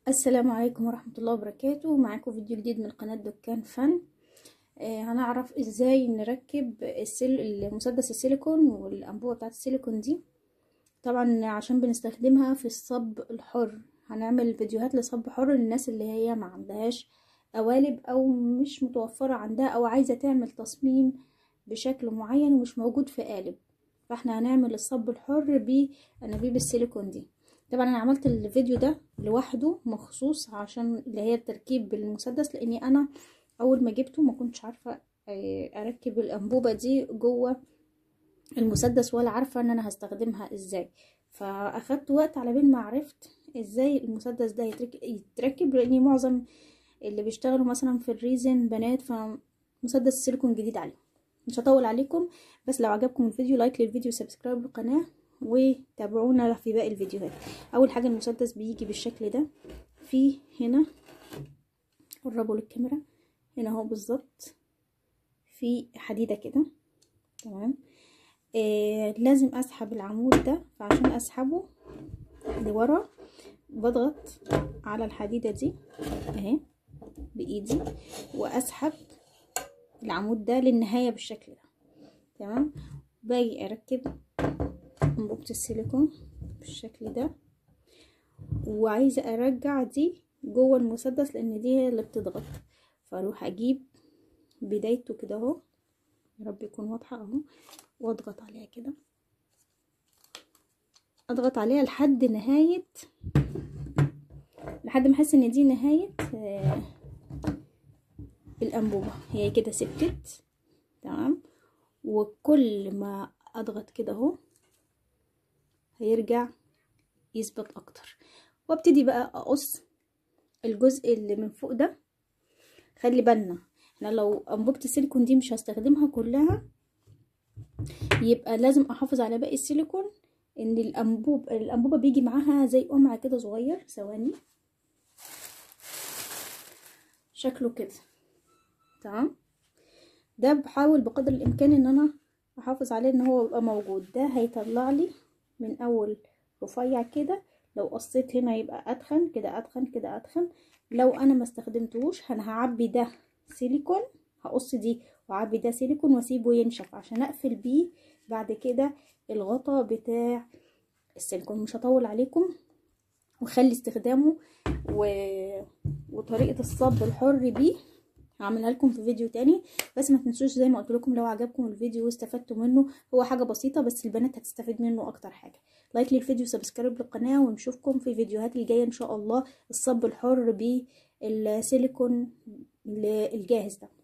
السلام عليكم ورحمة الله وبركاته معاكم فيديو جديد من قناة دكان فن آه هنعرف ازاي نركب السل... المسدس السيليكون والانبوبة بتاعت السيليكون دي طبعا عشان بنستخدمها في الصب الحر هنعمل فيديوهات لصب حر للناس اللي هي ما عندهاش قوالب او مش متوفرة عندها او عايزة تعمل تصميم بشكل معين ومش موجود في قالب فاحنا هنعمل الصب الحر بانابيب السيليكون دي طبعا انا عملت الفيديو ده لوحده مخصوص عشان اللي هي التركيب بالمسدس لاني انا اول ما جبته ما كنتش عارفه اركب الانبوبه دي جوه المسدس ولا عارفه ان انا هستخدمها ازاي فاخدت وقت على بين ما عرفت ازاي المسدس ده يتركب لاني معظم اللي بيشتغلوا مثلا في الريزن بنات فمسدس سيليكون جديد عليهم مش هطول عليكم بس لو عجبكم الفيديو لايك للفيديو سبسكرايب للقناه وتابعونا في باقي الفيديوهات اول حاجه المسدس بيجي بالشكل ده في هنا قربوا للكاميرا هنا اهو بالظبط في حديده كده تمام آه لازم اسحب العمود ده فعشان اسحبه لورا بضغط على الحديده دي اهي بايدي واسحب العمود ده للنهايه بالشكل ده تمام باجي اركب انبوبة السيليكون بالشكل ده وعايزة ارجع دي جوه المسدس لان دي هي اللي بتضغط فاروح اجيب بدايته كده اهو يا رب يكون واضحة اهو واضغط عليها كده اضغط عليها لحد نهاية لحد ما احس ان دي نهاية آه الانبوبة هي كده سبتت تمام وكل ما اضغط كده اهو هيرجع يثبت اكتر وابتدي بقى اقص الجزء اللي من فوق ده خلي بالنا احنا لو انبوبه السيليكون دي مش هستخدمها كلها يبقى لازم احافظ على باقي السيليكون ان الانبوب الانبوبه بيجي معاها زي قمع كده صغير ثواني شكله كده تمام ده بحاول بقدر الامكان ان انا احافظ عليه ان هو يبقى موجود ده هيطلع لي من اول رفيع كده لو قصيت هنا يبقى اتخن كده اتخن كده اتخن لو انا ما استخدمتهوش انا هعبي ده سيليكون هقص دي واعبي ده سيليكون واسيبه ينشف عشان اقفل بيه بعد كده الغطا بتاع السيليكون مش هطول عليكم وخلي استخدامه و... وطريقه الصب الحر بيه هعملها لكم في فيديو تاني بس ما تنسوش زي ما قلت لكم لو عجبكم الفيديو واستفدتوا منه هو حاجه بسيطه بس البنات هتستفيد منه اكتر حاجه لايك للفيديو سبسكرايب للقناه ونشوفكم في فيديوهات الجايه ان شاء الله الصب الحر بالسيليكون الجاهز ده